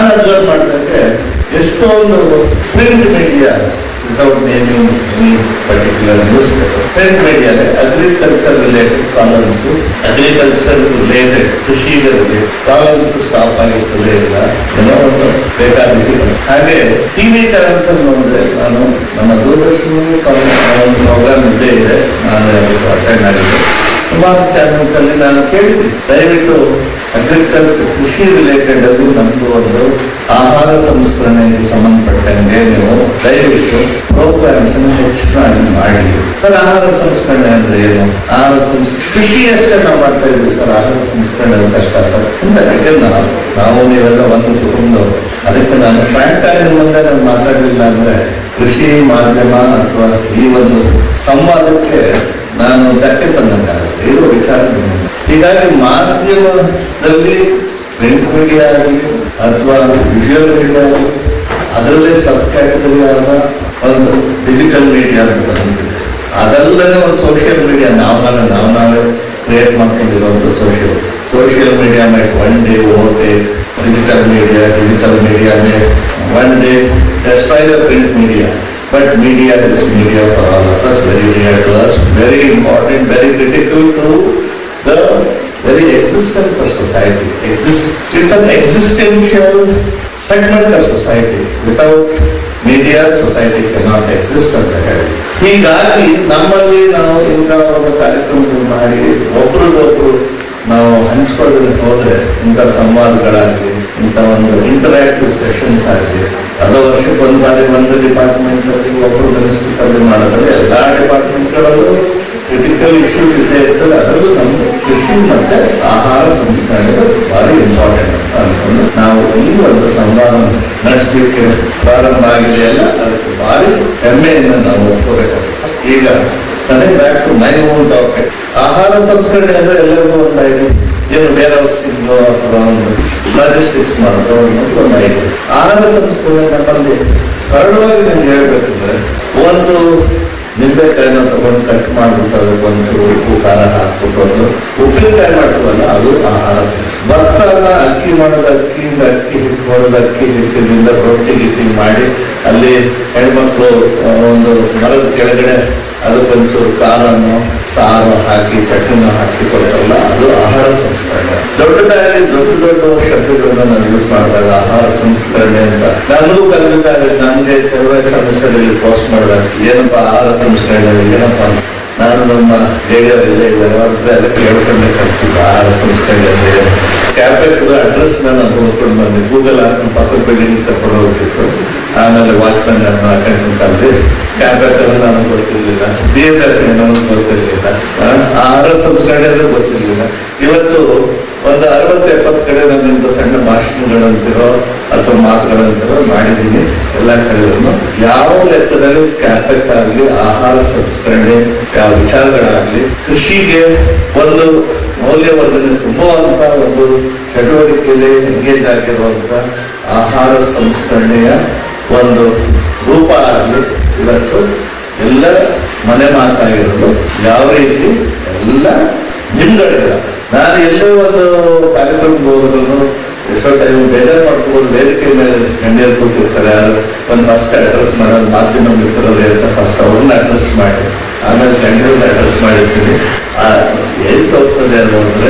ನಾನು ಅಬ್ಸರ್ವ್ ಮಾಡಿದಂಗೆ ಎಷ್ಟೊಂದು print media without naming any particular newspaper print ಮೀಡಿಯಾದಲ್ಲಿ agriculture related columns agriculture related ಕೃಷಿಗೆ ಕಾಲಮ್ಸ್ ಸ್ಟಾಪ್ ಆಗಿರ್ತದೆ ಇಲ್ಲ ಏನೋ ಒಂದು ಬೇಕಾಗಿತ್ತು ಹಾಗೆ ಟಿವಿ ಚಾನೆಲ್ಸ್ ಅಲ್ಲಿ ನೋಡಿದ್ರೆ ನಾನು ನಮ್ಮ ದೂರದರ್ಶನ ಒಂದು ಪ್ರೋಗ್ರಾಮ್ ಇದ್ದೇ ಇದೆ ನಾನು ಅದಕ್ಕೆ ಅಟೆಂಡ್ ಆಗಿದ್ದೆ ಸುಮಾರು ಚಾನೆಲ್ಸ್ ಅಲ್ಲಿ ನಾನು ಕೇಳಿದ್ದೆ ದಯವಿಟ್ಟು ಅಗ್ರಿಕಲ್ಚರ್ ಕೃಷಿ ರಿಲೇಟೆಡ್ ಅಲ್ಲಿ ನಮ್ದು ಒಂದು ಆಹಾರ ಸಂಸ್ಕರಣೆಗೆ ಸಂಬಂಧಪಟ್ಟಂಗೆ ನೀವು ದಯವಿಟ್ಟು ಪ್ರೋಗ್ರಾಮ್ಸ್ ಅನ್ನು ಹೆಚ್ಚಾಗಿ ಮಾಡಿ ಸರ್ ಆಹಾರ ಸಂಸ್ಕರಣೆ ಅಂದ್ರೆ ಏನು ಆಹಾರ ಸಂಸ್ಕರಣೆ ಕೃಷಿ ಅಷ್ಟೇ ನಾವು ಮಾಡ್ತಾ ಇದ್ವಿ ಸರ್ ಆಹಾರ ಸಂಸ್ಕರಣೆ ಅದು ಕಷ್ಟ ಸರ್ ಅಂತ ಯಾಕೆ ನಾವು ನಾವು ನೀವೆಲ್ಲ ಒಂದು ಕುಟುಂಬದವರು ಅದಕ್ಕೆ ನಾನು ಫ್ರ್ಯಾಂಕ್ ಆಗಿ ಮುಂದೆ ನಾನು ಮಾತಾಡಲಿಲ್ಲ ಅಂದ್ರೆ ಕೃಷಿ ಮಾಧ್ಯಮ ಅಥವಾ ಈ ಒಂದು ಸಂವಾದಕ್ಕೆ ನಾನು ಧಕ್ಕೆ ತಂದಂಗಾಗುತ್ತೆ ಇದು ವಿಚಾರ ನನ್ನದು. ಹೀಗಾಗಿ ಮಾಧ್ಯಮದಲ್ಲಿ ಪ್ರಿಂಟ್ ಮೀಡಿಯಾ ಆಗಲಿ ಅಥವಾ ವಿಜುವಲ್ ಮೀಡಿಯಾ ಆಗಲಿ ಅದರಲ್ಲೇ ಸಬ್ ಕ್ಯಾಟಗರಿ ಆದ ಒಂದು ಡಿಜಿಟಲ್ ಮೀಡಿಯಾ ಅಂತ ಬಂದಿದೆ ಅದಲ್ಲದೆ ಒಂದು ಸೋಷಿಯಲ್ ಮೀಡಿಯಾ ನಾವು ನಾವೇ ನಾವು ನಾವೇ ಕ್ರಿಯೇಟ್ ಮಾಡ್ಕೊಂಡಿರುವಂಥ ಸೋಷಿಯಲ್ ಸೋಷಿಯಲ್ ಮೀಡಿಯಾ ಮೇಟ್ ಒನ್ ಡೇ ಓ day digital media, digital media may one day destroy the print media. But media is media for all of us, very dear to us, very important, very critical to the very existence of society. Exist, it's an existential segment of society. Without media, society cannot exist ಅಂತ ಹೇಳಿ ಹೀಗಾಗಿ ನಮ್ಮಲ್ಲಿ ನಾವು ಇಂಥ ಒಂದು ಕಾರ್ಯಕ್ರಮಗಳು ಮಾಡಿ ಒಬ್ರಿಗೊಬ್ರು ನಾವು ಹಂಚ್ಕೊಳ್ಳೋದಕ್ಕೆ ಹೋದ್ರೆ ಇಂಥ ಸಂವಾದಗಳಾಗಲಿ ಇಂಥ ಒಂದು ಇಂಟರಾಕ್ಟಿವ್ ಸೆಷನ್ಸ್ ಆಗಲಿ ಅದು ವರ್ಷಕ್ಕೆ ಒಂದು ಬಾರಿ ಒಂದು ಡಿಪಾರ್ಟ್ಮೆಂಟ್ ಅಲ್ಲಿ ಒಬ್ಬರು ಮಿನಿಸ್ಟ್ರಿ ಮಾಡಿದ್ರೆ ಎಲ್ಲಾ ಡಿಪಾರ್ಟ್ಮೆಂಟ್ಗಳಲ್ಲೂ ಕ್ರಿಟಿಕಲ್ ಇಶ್ಯೂಸ್ ಇದ್ದೇ ಇರ್ತದೆ ಅದರಲ್ಲೂ ನಮ್ಮ ಕೃಷಿ ಮತ್ತೆ ಆಹಾರ ಸಂಸ್ಕರಣೆ ಭಾರಿ ಇಂಪಾರ್ಟೆಂಟ್ ಅಂತ ಅನ್ಕೊಂಡು ನಾವು ಈ ಒಂದು ಸಂವಾದ ನಡೆಸಲಿಕ್ಕೆ ಪ್ರಾರಂಭ ಆಗಿದೆ ಅಲ್ಲ ಅದಕ್ಕೆ ಭಾರಿ ಹೆಮ್ಮೆಯಿಂದ ನಾವು ಒಪ್ಕೋಬೇಕಾಗುತ್ತೆ ಈಗ connect back to my own topic ಆಹಾರ ಸಂಸ್ಕರಣೆ ಅಂದ್ರೆ ಎಲ್ಲರಿಗೂ ಒಂದು ಐಡಿಯಾ ಏನು ವೇರ್ ಹೌಸಿಂಗ್ ಅಥವಾ ಒಂದು ಲಾಜಿಸ್ಟಿಕ್ಸ್ ಮಾಡೋದು ಅನ್ನೋದು ಒಂದು ಐಡಿಯಾ ಆಹಾರ ಸಂಸ್ಕರಣೆ ನಮ್ಮಲ್ಲಿ ಸರಳವಾಗಿ ನಿಮ್ಗೆ ಹೇಳ್ಬೇಕಂದ್ರೆ ಒಂದು ನಿಂಬೆಕಾಯಿನ ತಗೊಂಡು ಕಟ್ ಮಾಡ್ಬಿಟ್ಟು ಅದಕ್ಕೆ ಒಂಚೂರು ಉಪ್ಪು ಖಾರ ಹಾಕ್ಬಿಟ್ಟು ಒಂದು ಉಪ್ಪಿನಕಾಯಿ ಮಾಡ್ತೀವಲ್ಲ ಅದು ಆಹಾರ ಸಂಸ್ಕರಣೆ ಭತ್ತನ ಅಕ್ಕಿ ಮಾಡೋದು ಅಕ್ಕಿಯಿಂದ ಅಕ್ಕಿ ಹಿಟ್ಟು ಮಾಡೋದು ಅಕ್ಕಿ ಹಿಟ್ಟಿನಿಂದ ರೊಟ್ಟಿ ಗಿಟ್ಟಿ ಮಾಡಿ ಅಲ್ಲಿ ಹೆಣ್ಮಕ್ಳು ಆ, ಒಂದು ಮರದ ಕೆಳಗಡೆ ಅದಕ್ಕೊಂಚೂರು ಖಾರನ್ನು ಸಾರು ಹಾಕಿ ಚಟ್ನಿನ ಹಾಕಿ ಕೊಡ್ತಾರಲ್ಲ ಅದು ಆಹಾರ ಸಂಸ್ಕರಣೆ ದೊಡ್ಡದಾಗಿ ದೊಡ್ಡ ದೊಡ್ಡ ಶಬ್ದಗಳನ್ನ ನಾನು ಯೂಸ್ ಮಾಡಿದಾಗ ಆಹಾರ ಸಂಸ್ಕರಣೆ ಅಂತ ನನಗೂ ಕಲಿತಾಗ ನನಗೆ ಕೆಲವೇ ಸಮಸ್ಯೆಗಳಲ್ಲಿ ಪೋಸ್ಟ್ ಮಾಡಿದಾಗ ಏನಪ್ಪ ಆಹಾರ ಸಂಸ್ಕರಣೆ ಏನಪ್ಪ ಅಂತ. ನಾನು ನಮ್ಮ ರೇಡಿಯೋ ಇಲ್ಲೇ ಇದ್ದಾರೆ ಅವ್ರ ಎಲ್ಲ ಕೇಳ್ಕೊಂಡೆ ಕಲಿಸಿದ್ದು ಆಹಾರ ಸಂಸ್ಕರಣೆ ಅಂದ್ರೆ ಏನು ಕ್ಯಾಬೆಕ್ದು ಅಡ್ರೆಸ್ ನಾನು ನೋಡ್ಕೊಂಡು ಬಂದೆ ಗೂಗಲ್ ಹಾಕೊಂಡು ಪಕ್ಕದ ಬಿಲ್ಡಿಂಗ್ ತಗೊಂಡು ಹೋಗ್ತಿತ್ತು ಆಮೇಲೆ ವಾಚ್ಮನ್ ಅನ್ನು ಹಾಕೊಂಡು ಕಲ್ತೆ ಕ್ಯಾಬೆಕ್ ಎಲ್ಲ ನನಗೆ ಗೊತ್ತಿರಲಿಲ್ಲ ಬಿ ಎಫ್ ಎಸ್ ನಮಗೆ ಗೊತ್ತಿರಲಿಲ್ಲ ಆ, ಆಹಾರ ಸಂಸ್ಕರಣೆ ಅಂದ್ರೆ ಗೊತ್ತಿರಲಿಲ್ಲ ಇವತ್ತು ಒಂದು ಅರವತ್ತು ಎಪ್ಪತ್ತು ಕಡೆ ನಾನು ಇಂಥ ಸಣ್ಣ ಭಾಷಣಗಳಂತಿರೋ ಅಥವಾ ಮಾತುಗಳಂತಿರೋ ಮಾಡಿದ್ದೀನಿ ಎಲ್ಲ ಕಡೆಗಳನ್ನು ಯಾವ ಲೆಕ್ಕದಲ್ಲಿ ಕ್ಯಾಪೆಕ್ ಆಗಲಿ ಆಹಾರ ಸಂಸ್ಕರಣೆ ಯಾವ ವಿಚಾರಗಳಾಗಲಿ ಕೃಷಿಗೆ ಒಂದು ಮೌಲ್ಯವರ್ಧನೆ ತುಂಬುವಂತ ಒಂದು ಚಟುವಟಿಕೆಯಲ್ಲಿ ಎಂಗೇಜ್ ಆಗಿರುವಂತ ಆಹಾರ ಸಂಸ್ಕರಣೆಯ ಒಂದು ರೂಪ ಆಗಲಿ ಇವತ್ತು ಎಲ್ಲ ಮನೆ ಮಾತಾಗಿರೋದು ಯಾವ ರೀತಿ ಎಲ್ಲ ನಿಮ್ಗಳಿಲ್ಲ ನಾನು ಎಲ್ಲೋ ಒಂದು ಕಾರ್ಯಕ್ರಮಕ್ಕೆ ಹೋದ್ರು ಎಷ್ಟೋ ಟೈಮ್ ಬೇಜಾರು ಮಾಡ್ಕೋಬೋದು ವೇದಿಕೆ ಮೇಲೆ ಗಣ್ಯರು ಕೂತಿರ್ತಾರೆ ಅದು ಒಂದು ಫಸ್ಟ್ ಅಡ್ರೆಸ್ ಮಾಡೋದು ಮಾಧ್ಯಮ ಮಿತ್ರರು ಅಂತ ಫಸ್ಟ್ ಅವ್ರನ್ನ ಅಡ್ರೆಸ್ ಮಾಡಿ ಆಮೇಲೆ ಗಣ್ಯರನ್ನ ಅಡ್ರೆಸ್ ಮಾಡಿರ್ತೀನಿ ಆ, ಏನ್ ತೋರಿಸ್ತದೆ ಅದು ಅಂದ್ರೆ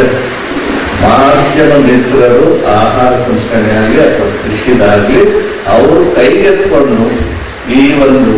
ಮಾಧ್ಯಮ ಮಿತ್ರರು ಆಹಾರ ಸಂಸ್ಕರಣೆ ಆಗಲಿ ಅಥವಾ ಕೃಷಿದಾಗಲಿ ಅವರು ಕೈಗೆತ್ಕೊಂಡು ಈ ಒಂದು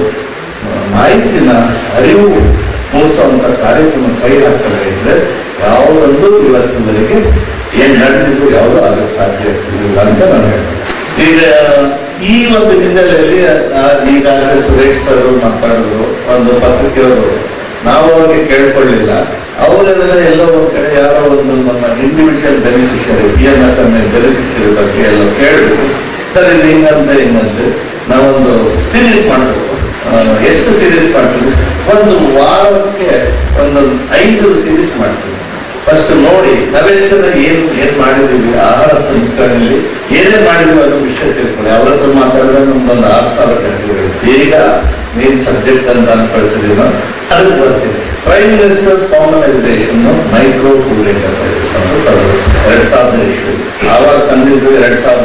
ಮಾಹಿತಿನ ಅರಿವು ಮೂಡಿಸುವಂತ ಕಾರ್ಯಕ್ರಮ ಕೈ ಹಾಕ್ತಾರೆ ಇದ್ರೆ ಯಾವುದೊಂದು ಇವತ್ತಿನವರೆಗೆ ಏನ್ ನಡೆದಿದ್ದು ಯಾವುದೂ ಆಗಕ್ಕೆ ಸಾಧ್ಯ ಆಗ್ತಿರ್ಲಿಲ್ಲ ಅಂತ ನಾನು ಹೇಳ್ತೇನೆ ಈಗ ಈ ಒಂದು ಹಿನ್ನೆಲೆಯಲ್ಲಿ ಆ, ಈಗಾಗಲೇ ಸುರೇಶ್ ಸರ್ ಮಾತಾಡಿದ್ರು ಒಂದು ಪತ್ರಿಕೆಯವರು ನಾವು ಅವ್ರಿಗೆ ಕೇಳ್ಕೊಳ್ಳಿಲ್ಲ ಅವರೆಲ್ಲ ಎಲ್ಲೋ ಒಂದ್ ಕಡೆ ಯಾರೋ ಒಂದು ನಮ್ಮ individual beneficiary P M S M beneficiary ಬಗ್ಗೆ ಎಲ್ಲ ಕೇಳಿದ್ರು ಸರ್ ಇದು ಹಿಂಗಂತೆ ಹಿಂಗಂತೆ ನಾವೊಂದು ಸೀರೀಸ್ ಮಾಡಬೇಕು ಎಷ್ಟು ಸೀರೀಸ್ ಮಾಡ್ತೀವಿ ಒಂದು ವಾರಕ್ಕೆ ಒಂದೊಂದು ಐದು ಸೀರೀಸ್ ಮಾಡ್ತೀವಿ ಫಸ್ಟ್ ನೋಡಿ ನಾವೆಷ್ಟು ಜನ ಏನ್ ಏನ್ ಮಾಡಿದೀವಿ ಆಹಾರ ಸಂಸ್ಕರಣೆಯಲ್ಲಿ ಏನೇನ್ ಮಾಡಿದೀವಿ ಅನ್ನೋ ವಿಷಯ ತಿಳ್ಕೊಳ್ಳಿ ಅವ್ರ ಹತ್ರ ಮಾತಾಡಿದ್ರೆ ನಮ್ದೊಂದು ಆರು ಸಾವಿರ ಗಂಟೆಗಳು ಈಗ ಮೇನ್ ಸಬ್ಜೆಕ್ಟ್ ಅಂತ ಅನ್ಕೊಳ್ತಿದ್ದೀವಿ ನಾವು ಅದಕ್ಕೆ ಬರ್ತೀನಿ prime minister's formalisation micro food enterprises ಅಂತ ತಂದ್ರು. ಎರಡ್ ಸಾವಿರದ ಇಶ್ಯೂ ಆವಾಗ ತಂದಿದ್ದು ಎರಡ್ ಸಾವಿರದ ಇಪ್ಪತ್ತು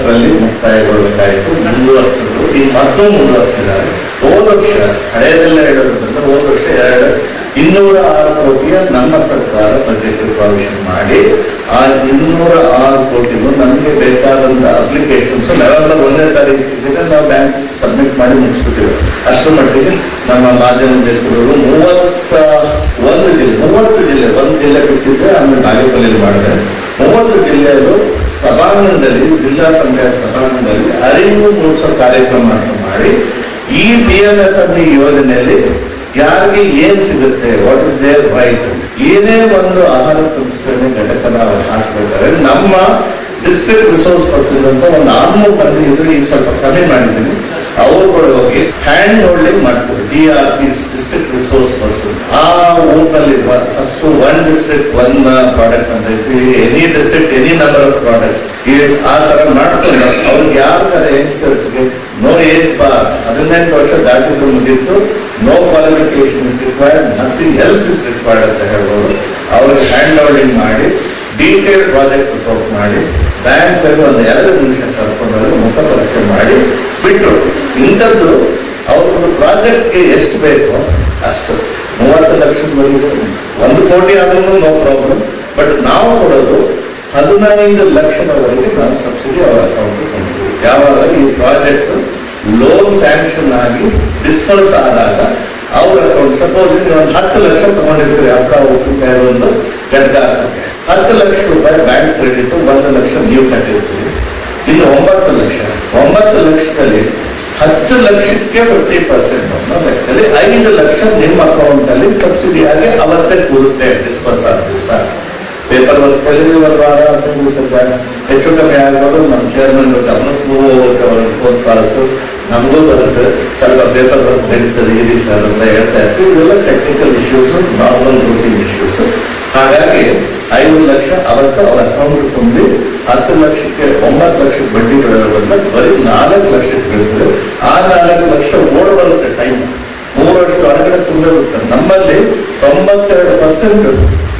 ಇಪ್ಪತ್ತರಲ್ಲಿ ಮುಕ್ತಾಯಗೊಳ್ಳಬೇಕಾಯಿತು ಮುಂದುವರಿಸಿದ್ರು ಈಗ ಮತ್ತೂ ಮುಂದುವರಿಸಿದ್ದಾರೆ ಹೋದ ವರ್ಷ ಹಳೆಯದೆಲ್ಲ ಹೇಳೋದ್ರಿಂದ ಹೋದ ವರ್ಷ ಎರಡು ಇನ್ನೂರ ಆರು ಕೋಟಿಯ ನಮ್ಮ ಸರ್ಕಾರ ಬಜೆಟ್ ಪ್ರಾವಿಷನ್ ಮಾಡಿ ಆ ಇನ್ನೂರ ಆರು ಕೋಟಿಗೂ ನಮಗೆ ಬೇಕಾದಂತ ಅಪ್ಲಿಕೇಶನ್ಸ್ ನವೆಂಬರ್ ಒಂದನೇ ತಾರೀಕಿಗೆ ನಾವು ಬ್ಯಾಂಕ್ ಸಬ್ಮಿಟ್ ಮಾಡಿ ಮುಗಿಸ್ಬಿಟ್ಟಿವೆ ಅಷ್ಟರ ಮಟ್ಟಿಗೆ ನಮ್ಮ ಮಾಧ್ಯಮ ಮಿತ್ರರು ಮೂವತ್ತ ಒಂದು ಜಿಲ್ಲೆ ಮೂವತ್ತು ಜಿಲ್ಲೆ ಒಂದು ಜಿಲ್ಲೆ ಬಿಟ್ಟಿದ್ದೆ ಆಮೇಲೆ ನಾಗಪಲ್ಲಿ ಮಾಡಿದೆ ಮೂವತ್ತು ಜಿಲ್ಲೆಯಲ್ಲೂ ಸಭಾಂಗಣದಲ್ಲಿ ಜಿಲ್ಲಾ ಪಂಚಾಯತ್ ಸಭಾಂಗಣದಲ್ಲಿ ಅರಿವು ಮೂಡಿಸೋ ಕಾರ್ಯಕ್ರಮ ಮಾಡಿ ಈ ಪಿ ಎಂ ಎಸ್ ಎಂ ಯೋಜನೆಯಲ್ಲಿ ಯಾರಿಗೆ ಏನ್ ಸಿಗುತ್ತೆ ವಾಟ್ ಇಸ್ ದೇರ್ ರೈಟ್ ಏನೇ ಒಂದು ಆಹಾರ ಸಂಸ್ಕರಣೆ ಘಟಕನ ಅವ್ರು ಹಾಕ್ಬೇಕಾದ್ರೆ ನಮ್ಮ ಡಿಸ್ಟ್ರಿಕ್ಟ್ ರಿಸೋರ್ಸ್ ಪರ್ಸನ್ ಅಂತ ಒಂದು ಆರ್ನೂರು ಮಂದಿ ಇದ್ರು ಈಗ ಸ್ವಲ್ಪ ಕಮ್ಮಿ ಮಾಡಿದ್ದೀನಿ ಅವ್ರು ಕೂಡ ಹೋಗಿ ಹ್ಯಾಂಡ್ ಹೋಲ್ಡಿಂಗ್ ಮಾಡ್ತಾರೆ D R P district resource person ಆ ಊರಿನಲ್ಲಿ first one district one product ಅಂತ ಇತ್ತು any district any number of products ಆ ತರ ಮಾಡ್ಕೊಂಡು ಅವ್ರಿಗೆ ಯಾರ ಯಂಗ್ಸ್ಟರ್ಸ್ಗೆ ನೋ ಏಜ್ ಬಾರ್ ಹದಿನೆಂಟು ವರ್ಷ ದಾಟಿದ್ರು ಮುಗಿತ್ತು no qualification is required nothing else is required ಅಂತ ಹೇಳ್ಬೋದು ಅವ್ರಿಗೆ ಹ್ಯಾಂಡ್ ಹೋಲ್ಡಿಂಗ್ ಮಾಡಿ ಡೀಟೇಲ್ ಪ್ರಾಜೆಕ್ಟ್ ರಿಪೋರ್ಟ್ ಮಾಡಿ ಬ್ಯಾಂಕ್ ಅಲ್ಲಿ ಒಂದು ಎರಡು ನಿಮಿಷ ಕರ್ಕೊಂಡೋಗಿ ಮುಖ ಪರೀಕ್ಷೆ ಮಾಡಿ ಬಿಟ್ಟು ಇಂಥದ್ದು ಅವ್ರದ್ದು ಪ್ರಾಜೆಕ್ಟ್ಗೆ ಎಷ್ಟು ಬೇಕೋ ಅಷ್ಟು ಮೂವತ್ತು ಲಕ್ಷದವರೆಗೂ ಒಂದು ಕೋಟಿ ಆದ್ರೂ ನೋ ಪ್ರಾಬ್ಲಮ್ ಬಟ್ ನಾವು ಕೊಡೋದು ಹದಿನೈದು ಲಕ್ಷದವರೆಗೆ ನಾವು ಸಬ್ಸಿಡಿ ಅವರ ಅಕೌಂಟ್ ಕೊಡ್ತೀವಿ ಯಾವಾಗ ಈ ಪ್ರಾಜೆಕ್ಟ್ ಲೋನ್ ಸ್ಯಾಂಕ್ಷನ್ ಆಗಿ ಡಿಸ್ಪರ್ಸ್ ಆದಾಗ ಅವ್ರ ಅಕೌಂಟ್ ಸಪೋಸ್ ನೀವು ಒಂದು ಹತ್ತು ಲಕ್ಷ ತಗೊಂಡಿರ್ತೀರಿ ಹಬ್ಬ ಊಟಕ್ಕೆ ಒಂದು ಘಟಕ ಹಾಕೋಕೆ ಹತ್ತು ಲಕ್ಷ ರೂಪಾಯಿ ಬ್ಯಾಂಕ್ ಕ್ರೆಡಿಟ್ ಒಂದು ಲಕ್ಷ ನೀವು ಕಟ್ಟಿರ್ತೀರಿ ಇನ್ನು ಒಂಬತ್ತು ಲಕ್ಷ ಒಂಬತ್ತು ಲಕ್ಷದಲ್ಲಿ ಹತ್ತು ಲಕ್ಷಕ್ಕೆ ಫಿಫ್ಟಿ ಪರ್ಸೆಂಟ್ ಅನ್ನೋ ಲೆಕ್ಕದಲ್ಲಿ ಐದು ಲಕ್ಷ ನಿಮ್ಮ ಅಕೌಂಟ್ ಅಲ್ಲಿ ಸಬ್ಸಿಡಿ ಆಗಿ ಅವತ್ತೇ ಕೂರುತ್ತೆ ಡಿಸ್ಪರ್ಸ್ ಆದ ದಿವಸ ಪೇಪರ್ ವರ್ಕ್ ಕೆಲವು ಒಂದು ವಾರ ಹದಿನೈದು ದಿವಸದ ಹೆಚ್ಚು ಕಮ್ಮಿ ಆಗೋದು ನಮ್ಮ ಚೇರ್ಮನ್ ಗಮನಕ್ಕೂ ಹೋಗುತ್ತೆ ಅವ್ರಿಗೆ ಫೋನ್ ಕಾಲ್ಸು ನಮಗೂ ಬರುತ್ತೆ ಸ್ವಲ್ಪ ಪೇಪರ್ ವರ್ಕ್ ನಡೀತದೆ ಇರಿ ಸರ್ ಅಂತ ಹೇಳ್ತಾ ಇರ್ತೀವಿ ಇವೆಲ್ಲ technical issues normal routine issues ಹಾಗಾಗಿ ಐದು ಲಕ್ಷ ಅವತ್ತು ಅವ್ರ ಅಕೌಂಟ್ ತುಂಬಿ ಹತ್ತು ಲಕ್ಷಕ್ಕೆ ಒಂಬತ್ತು ಲಕ್ಷಕ್ಕೆ ಬಡ್ಡಿ ಬೀಳೋದ್ರಿಂದ ಬರೀ ನಾಲ್ಕು ಲಕ್ಷಕ್ಕೆ ಬೀಳ್ತದೆ ಆ ನಾಲ್ಕು ಲಕ್ಷ ಓಡ್ ಬರುತ್ತೆ ಟೈಮ್ ಮೂರು ವರ್ಷದ ಹೊರಗಡೆ ತುಂಬಿರುತ್ತೆ ನಮ್ಮಲ್ಲಿ ತೊಂಬತ್ತೆರಡು ಪರ್ಸೆಂಟ್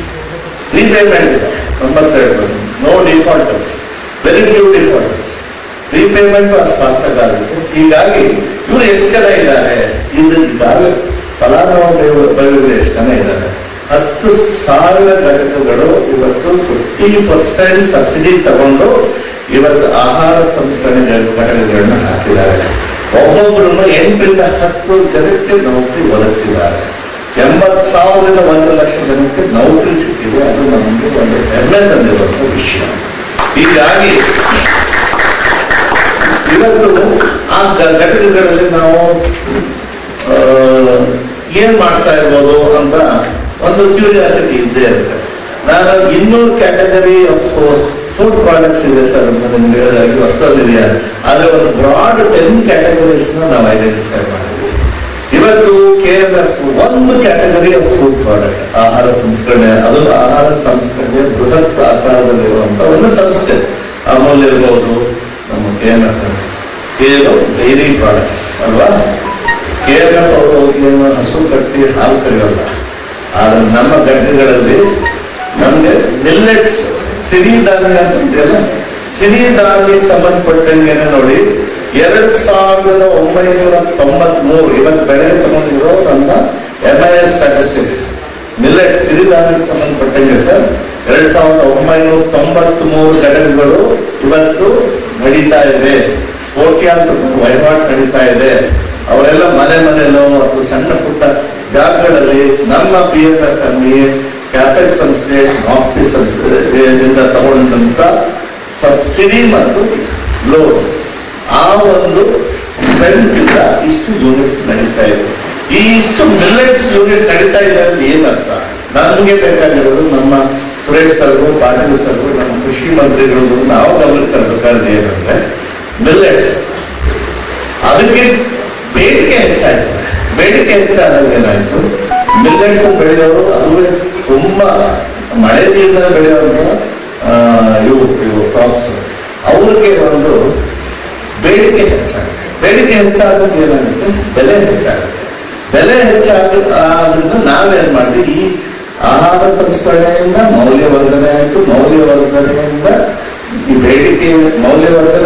ರೀಪೇಮೆಂಟ್ ಇದೆ ತೊಂಬತ್ತೆರಡು percent no defaulters very few defaulters repayment ಅಷ್ಟು ಫಾಸ್ಟ್ ಆಗುತ್ತೆ ಹೀಗಾಗಿ ಇವರು ಎಷ್ಟು ಜನ ಇದ್ದಾರೆ ಇದು ಈಗಾಗಲೇ ಫಲಾನುಭವಿಗಳು ಎಷ್ಟು ಜನ ಇದ್ದಾರೆ ಹತ್ತು ಸಾವಿರ ಘಟಕಗಳು ಇವತ್ತು ಫಿಫ್ಟಿ ಪರ್ಸೆಂಟ್ ಸಬ್ಸಿಡಿ ತಗೊಂಡು ಇವತ್ತು ಆಹಾರ ಸಂಸ್ಕರಣೆ ಘಟಕಗಳನ್ನ ಹಾಕಿದ್ದಾರೆ ಒಬ್ಬೊಬ್ಬರನ್ನು ಎಂಟರಿಂದ ಹತ್ತು ಜನಕ್ಕೆ ನೌಕರಿ ಒದಗಿಸಿದ್ದಾರೆ ಎಂಬತ್ತು ಸಾವಿರದಿಂದ ಒಂದು ಲಕ್ಷ ಜನಕ್ಕೆ ನೌಕರಿ ಸಿಕ್ಕಿದೆ ಅದು ನಮಗೆ ಒಂದು ಹೆಮ್ಮೆ ತಂದಿರುವಂತ ವಿಷಯ ಹೀಗಾಗಿ ಇವತ್ತು ಆ ಘ- ಘಟಕಗಳಲ್ಲಿ ನಾವು ಆ, ಏನ್ ಮಾಡ್ತಾ ಇರ್ಬೋದು ಅಂತ ಒಂದು ಕ್ಯೂರಿಯಾಸಿಟಿ ಇದ್ದೇ ಇರುತ್ತೆ ನಾನು ಇನ್ನೂರು ಕ್ಯಾಟಗರಿ ಆಫ್ ಫುಡ್ ಪ್ರಾಡಕ್ಟ್ಸ್ ಇದೆ ಸರ್ ಅಂತ ನಿಮ್ಗೆ ಹೇಳೋದಾಗಿ ಅಷ್ಟೊಂದಿದೆಯಾ ಆದ್ರೆ ಒಂದು ಬ್ರಾಡ್ ಟೆನ್ ಕ್ಯಾಟಗರೀಸ್ ನಾವು ಐಡೆಂಟಿಫೈ ಮಾಡಿದ್ವಿ ಇವತ್ತು ಕೆ ಎಂ ಎಫ್ ಒಂದು ಕ್ಯಾಟಗರಿ ಆಫ್ ಫುಡ್ ಪ್ರಾಡಕ್ಟ್ ಆಹಾರ ಸಂಸ್ಕರಣೆ ಅದು ಆಹಾರ ಸಂಸ್ಕರಣೆ ಬೃಹತ್ ಆಕಾರದಲ್ಲಿರುವಂತ ಒಂದು ಸಂಸ್ಥೆ ಅಮೂಲ್ ಇರ್ಬೋದು ನಮ್ಮ ಕೆ ಎಂ ಎಫ್ ಏನು ಡೈರಿ ಪ್ರಾಡಕ್ಟ್ಸ್ ಅಲ್ವಾ ಕೆ ಎಂ ಎಫ್ ಅವರು ಏನು ಹಸು ಕಟ್ಟಿ ಹಾಲು ಕರೆಯೋಲ್ಲ ಆದ್ರೆ ನಮ್ಮ ಗಡ್ಡೆಗಳಲ್ಲಿ ನಮ್ಗೆ ಮಿಲ್ಲೆಟ್ಸ್ ಸಿರಿಧಾನ್ಯ ಅಂತ ಇದೆಯಲ್ಲ ಸಿರಿಧಾನ್ಯಕ್ಕೆ ಸಂಬಂಧಪಟ್ಟಂಗೆ ನೋಡಿ ಎರಡ್ ಸಾವಿರದ ಒಂಬೈನೂರ ತೊಂಬತ್ ಮೂರು ಇವತ್ತು ಬೆಳೆ ತಗೊಂಡಿರೋ ನಮ್ಮ M I S statistics millet ಸಿರಿಧಾನ್ಯಕ್ಕೆ ಸಂಬಂಧಪಟ್ಟಂಗೆ ಸರ್ ಎರಡ್ ಸಾವಿರದ ಒಂಬೈನೂರ ತೊಂಬತ್ ಮೂರು ಘಟನೆಗಳು ಇವತ್ತು ನಡೀತಾ ಇದೆ ಕೋಟ್ಯಾಂತರ ರೂಪಾಯಿ ವಹಿವಾಟು ನಡೀತಾ ಇದೆ ಅವರೆಲ್ಲ ಮನೆ ಮನೆಯಲ್ಲೋ ಅಥವಾ ಸಣ್ಣ ಪುಟ್ಟ ಜಾಗಗಳಲ್ಲಿ ನಮ್ಮ P F F M E ಕ್ಯಾಪೆಕ್ ಸಂಸ್ಥೆ ಆಫ್ಪಿ ಸಂಸ್ಥೆಯಿಂದ ತಗೊಂಡಂತ ಸಬ್ಸಿಡಿ ಮತ್ತು ಲೋನ್ ಆ ಒಂದು ಸ್ಟ್ರೆಂತ್ ಇಂದ ಇಷ್ಟು ಯೂನಿಟ್ಸ್ ನಡೀತಾ ಇದೆ ಈ ಇಷ್ಟು ಮಿಲ್ಲೆಟ್ಸ್ ಯೂನಿಟ್ ನಡೀತಾ ಇದೆ ಅಂದ್ರೆ ಏನರ್ಥ ನಮಗೆ ಬೇಕಾಗಿರೋದು ನಮ್ಮ ಸುರೇಶ್ ಸರ್ಗು ಪಾಟೀಲ್ ಸರ್ಗು ನಮ್ಮ ಕೃಷಿ ಮಂತ್ರಿಗಳು ನಾವು ಗಮನಕ್ಕೆ ತರಬೇಕಾದ್ರೆ ಏನಂದ್ರೆ ಮಿಲ್ಲೆಟ್ಸ್ ಅದಕ್ಕೆ ಬೇಡಿಕೆ ಹೆಚ್ಚಾಯ್ತು ಬೇಡಿಕೆ ಹೆಚ್ಚಾದಾಗ ಏನಾಯ್ತು ಮಿಲ್ಲೆಟ್ಸ್ ಬೆಳೆಯೋರು ಅದುವೇ ತುಂಬಾ ಮಳೆ ನೀರಿನ ಬೆಳೆಯುವಂತ ಆ, ಇವು ಇವು ಕ್ರಾಪ್ಸ್ ಅವ್ರಿಗೆ ಒಂದು ಬೇಡಿಕೆ ಹೆಚ್ಚಾಗುತ್ತೆ ಬೇಡಿಕೆ ಹೆಚ್ಚಾದಾಗ ಏನಾಗುತ್ತೆ ಬೆಲೆ ಹೆಚ್ಚಾಗುತ್ತೆ ಬೆಲೆ ಹೆಚ್ಚಾಗ ಆದ್ರಿಂದ ನಾವೇನ್ ಮಾಡಿ ಈ ಆಹಾರ ಸಂಸ್ಕರಣೆಯಿಂದ ಮೌಲ್ಯವರ್ಧನೆ ಆಯ್ತು ಮೌಲ್ಯವರ್ಧನೆಯಿಂದ ಈ ಬೇಡಿಕೆ ಮೌಲ್ಯವರ್ಧನೆ